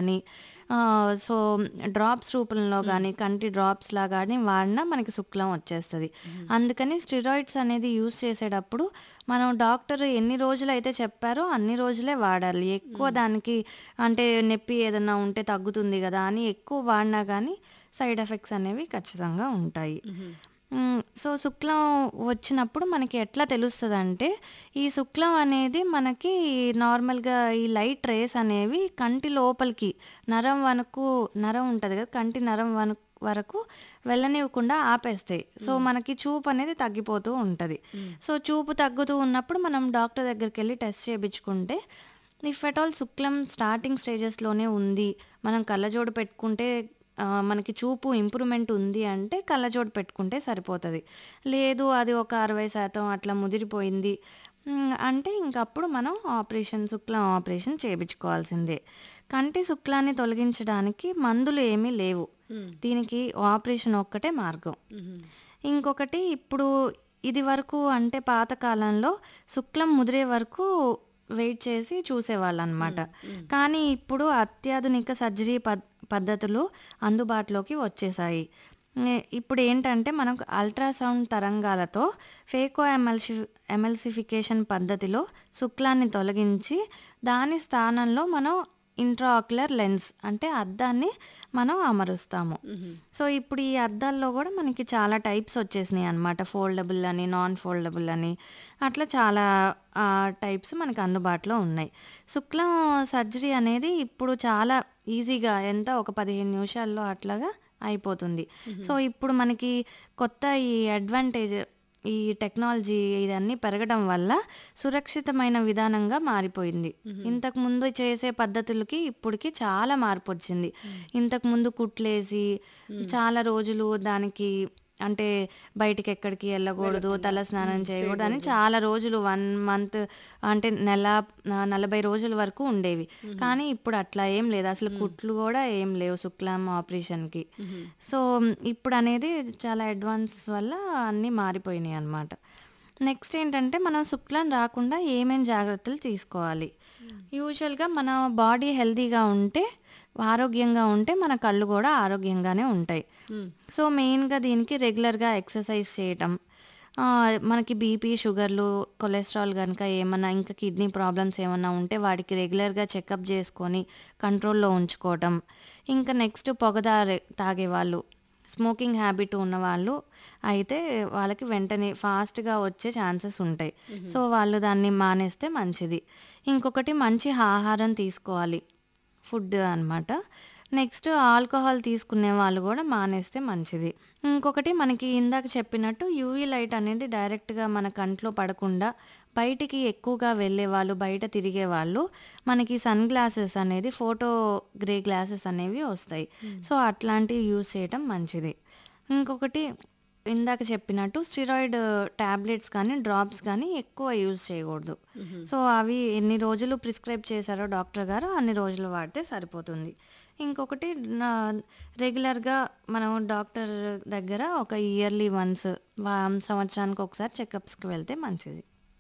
కానీ ఆహ్, so, drops రూపంలో హ్మ్. గానీ, కంటి డ్రాప్స్‌లా గానీ వాడినా మనకి శుక్లం వచ్చేస్తది. హుహు. అందుకని స్టెరాయిడ్స్ అనేది యూజ్ చేసేటప్పుడు మనం డాక్టర్ ఎన్ని రోజులైతే చెప్పారో అన్ని రోజులే వాడాలి. ఎక్కువ హ్మ్. దానికి అంటే నొప్పి ఏదన్నా ఉంటే తగ్గుతుంది గదా! అని ఎక్కువ వాడినా గానీ సైడ్ ఎఫెక్ట్స్ అనేవి ఖచ్చితంగా ఉంటాయి. హుహు. హ్మ్. సో, శుక్లం వచ్చినప్పుడు మనకి ఎట్లా తెలుస్తదంటే, ఈ శుక్లం అనేది మనకి నార్మల్‌గా ఈ లైట్ రేస్ అనేవి కంటి లోపలికి నరం వరకు నరం ఉంటది గదా! కంటి నరం వను వరకు వెళ్ళనివ్వకుండా ఆపేస్తాయి. సో, హ్మ్. మనకి చూపు అనేది తగ్గిపోతూ ఉంటది. హ్మ్. సో, చూపు తగ్గుతూ ఉన్నప్పుడు మనం డాక్టర్ దగ్గరికెళ్ళి టెస్ట్ చేపించుకుంటే ఇఫ్ ఎట్ ఆల్ శుక్లం స్టార్టింగ్ స్టేజెస్‌లోనే ఉంది. మనం కళ్ళజోడు పెట్టుకుంటే ఆహ్, మనకి చూపు ఇంప్రూవ్‌మెంట్ ఉంది అంటే కళ్ళజోడు పెట్టుకుంటే సరిపోతది. లేదు అది ఒక 60% అట్లా ముదిరిపోయింది హ్మ్. అంటే ఇంకప్పుడు మనం ఆపరేషన్ శుక్లం ఆపరేషన్ చేపించుకోవాల్సిందే. కంటి శుక్లాన్ని తొలగించడానికి మందులు ఏమీ లేవు. హ్మ్. దీనికి ఆపరేషన్ ఒక్కటే మార్గం. హుహు. ఇంకొకటి ఇప్పుడు ఇది వరకు అంటే పాత కాలంలో శుక్లం ముదిరే వరకు వెయిట్ చేసి చూసేవాళ్ళనమాట. హ్మ్. హ్మ్. కానీ ఇప్పుడు అత్యాధునిక సర్జరీ పద్ పద్ధతులు అందుబాటులోకి వచ్చేసాయి. ఎ ఇప్పుడేంటంటే మనకు అల్ట్రాసౌండ్ తరంగాలతో ఫేకో ఎమల్షి ఎమల్సిఫికేషన్ పద్ధతిలో శుక్లాన్ని తొలగించి దాని స్థానంలో మనం ఇంట్రాఆక్యులర్ లెన్స్ అంటే అద్దాన్ని మనం అమరుస్తాము. హుహు. సో, ఇప్పుడు ఈ అద్దాల్లో గూడా మనకి చాలా టైప్స్ వచ్చేసినాయన్నమాట. ఫోల్డబుల్ అని, నాన్ ఫోల్డబుల్ అని అట్లా చాలా ఆహ్, టైప్స్ మనకు అందుబాటులో ఉన్నాయి. శుక్లం సర్జరీ అనేది ఇప్పుడు చాలా ఈజీగా ఎంత ఒక 15 నిమిషాల్లో అట్లాగా అయిపోతుంది. సో, హుహు. ఇప్పుడు మనకి కొత్త ఈ అడ్వాంటేజ్ ఈ టెక్నాలజీ ఇదన్నీ పెరగడం వల్ల సురక్షితమైన విధానంగా మారిపోయింది. హుహు. ఇంతకుముందు చేసే పద్ధతులకి ఇప్పటికి చాలా మార్పొచ్చింది. హ్మ్. ఇంతకుముందు కుట్లేసి హ్మ్. చాలా రోజులు దానికి అంటే బయటికెక్కడికి ఎళ్ళకూడదు, వెళ్ళకుండా. తల స్నానం హ్మ్. చేయకూడదు అని చేయకూడదు. చాలా రోజులు 1 మంత్ అంటే నెల ఆహ్, 40 రోజుల వరకు ఉండేవి. హుహు. కానీ ఇప్పుడు అట్లా ఏం లేదు. అసలు హ్మ్. కుట్లు గూడా ఏం లేవు శుక్లం ఆపరేషన్‌కి. హుహు. సో, ఇప్పుడనేది చాలా అడ్వాన్స్ వల్ల అన్నీ మారిపోయినాయన్నమాట. నెక్స్ట్ ఏంటంటే మనం శుక్లం రాకుండా ఏమేం జాగ్రత్తలు తీసుకోవాలి. హ్మ్. యూజువల్‌గా మన బాడీ హెల్తీగా ఉంటే, ఆరోగ్యంగా ఉంటే మన కళ్ళు గూడా ఆరోగ్యంగానే ఉంటాయి. హ్మ్. సో, మెయిన్‌గా దీనికి రెగ్యులర్‌గా ఎక్సర్సైజ్ చేయటం. ఆహ్, మనకి బీపీ, షుగర్‌లు, కొలెస్ట్రాల్ గనుక ఏమన్నా ఇంకా కిడ్నీ ప్రాబ్లమ్స్ ఏమన్నా ఉంటే వాటికి రెగ్యులర్‌గా చెకప్ జేసుకొని కంట్రోల్‌లో ఉంచుకోవటం. ఇంకా నెక్స్ట్ పొగ దారే తాగేవాళ్ళు, స్మోకింగ్ హ్యాబిట్ ఉన్నవాళ్ళు అయితే వాళ్ళకి వెంటనే ఫాస్ట్‌గా వచ్చే ఛాన్సెస్ ఉంటాయి. హుహు. సో, వాళ్ళు దాన్ని మానేస్తే మంచిది. ఇంకొకటి మంచి ఆహారం తీసుకోవాలి. ఫుడ్ అనమాట. నెక్స్ట్ ఆల్కహాల్ తీసుకునే వాళ్ళు గూడా మానేస్తే మంచిది. ఇంకొకటి మనకి ఇందాక చెప్పినట్టు యూవీ లైట్ అనేది డైరెక్ట్‌గా మన కంట్లో పడకుండా బయటికి ఎక్కువగా వెళ్ళేవాళ్ళు, బయట తిరిగేవాళ్ళు మనకి సన్ గ్లాసెస్ అనేది ఫోటో గ్రే గ్లాసెస్ అనేవి వస్తాయి. హ్మ్. సో, అట్లాంటివి యూజ్ చేయటం మంచిది. ఇంకొకటి ఇందాక చెప్పినట్టు స్టెరాయిడ్ టాబ్లెట్స్ కానీ, డ్రాప్స్ కానీ ఎక్కువ యూజ్ చేయకూడదు. హుహు. సో, అవి ఎన్ని రోజులు ప్రిస్క్రైబ్ చేశారో డాక్టర్ గారు అన్ని రోజులు వాడితే సరిపోతుంది. ఇంకొకటి నా రెగ్యులర్‌గా మనం డాక్టర్ దగ్గర ఒక ఇయర్లీ వన్స్ వా సంవత్సరానికి ఒకసారి చెకప్స్‌కి వెళ్తే మంచిది.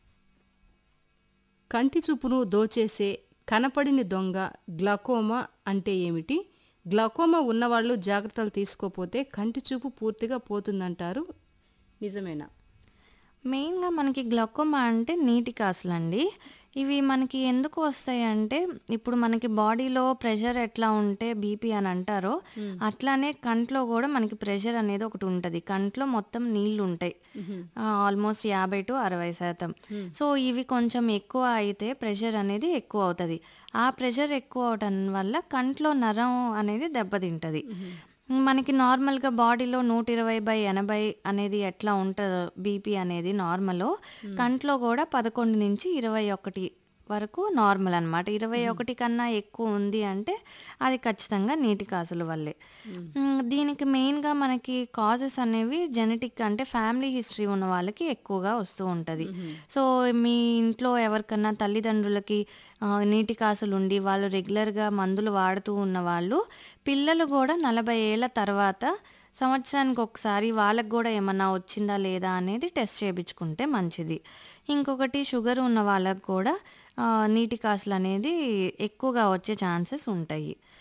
కంటి చూపును దోచేసే కనపడిన దొంగ గ్లాకోమా అంటే ఏమిటి? గ్లాకోమా ఉన్నవాళ్ళు జాగ్రత్తలు తీసుకోపోతే కంటి చూపు పూర్తిగా పోతుందంటారు. నిజమేనా? మెయిన్‌గా మనకి గ్లాకోమా అంటే నీటి కాసులండి. ఇవి మనకి ఎందుకు వస్తాయంటే, ఇప్పుడు మనకి బాడీలో ప్రెషర్ ఎట్లా ఉంటే బీపీ అని అంటారో, హ్మ్. అట్లానే కంట్లో గూడా మనకి ప్రెషర్ అనేది ఒకటి ఉంటది. కంట్లో మొత్తం నీళ్లుంటాయి. హుహు. ఆహ్, ఆల్మోస్ట్ 50-60%. హ్మ్. సో, ఇవి కొంచెం ఎక్కువ అయితే ప్రెషర్ అనేది ఎక్కువ అవుతది. ఆ ప్రెషర్ ఎక్కువ అవ్వటం వల్ల కంట్లో నరం అనేది దెబ్బతింటది. హుహు. మనకి నార్మల్‌గా బాడీలో 120/80 అనేది ఎట్లా ఉంటదో బీపీ అనేది నార్మలో, హ్మ్. కంట్లో గూడా 11-21 వరకు నార్మల్ అనమాట. హుహు. 21 కన్నా ఎక్కువ ఉంది అంటే అది ఖచ్చితంగా నీటి కాసుల వల్లే. హ్మ్. హ్మ్. దీనికి మెయిన్‌గా మనకి కాజెస్ అనేవి జెనెటిక్ అంటే ఫ్యామిలీ హిస్టరీ ఉన్న వాళ్ళకి ఎక్కువగా వస్తూ ఉంటది. హుహు. సో, మీ ఇంట్లో ఎవరికన్నా తల్లిదండ్రులకి ఆహ్, నీటి కాసులుండి వాళ్ళు రెగ్యులర్‌గా మందులు వాడుతూ ఉన్నవాళ్ళు, పిల్లలు గూడా 40 ఏళ్ల తర్వాత సంవత్సరానికి ఒకసారి వాళ్ళకి గూడా ఏమన్నా వచ్చిందా లేదా అనేది టెస్ట్ చేపించుకుంటే మంచిది. ఇంకొకటి షుగర్ ఉన్న వాళ్ళకి కూడా ఆహ్, నీటి కాసులనేది ఎక్కువగా వచ్చే ఛాన్సెస్ ఉంటాయి.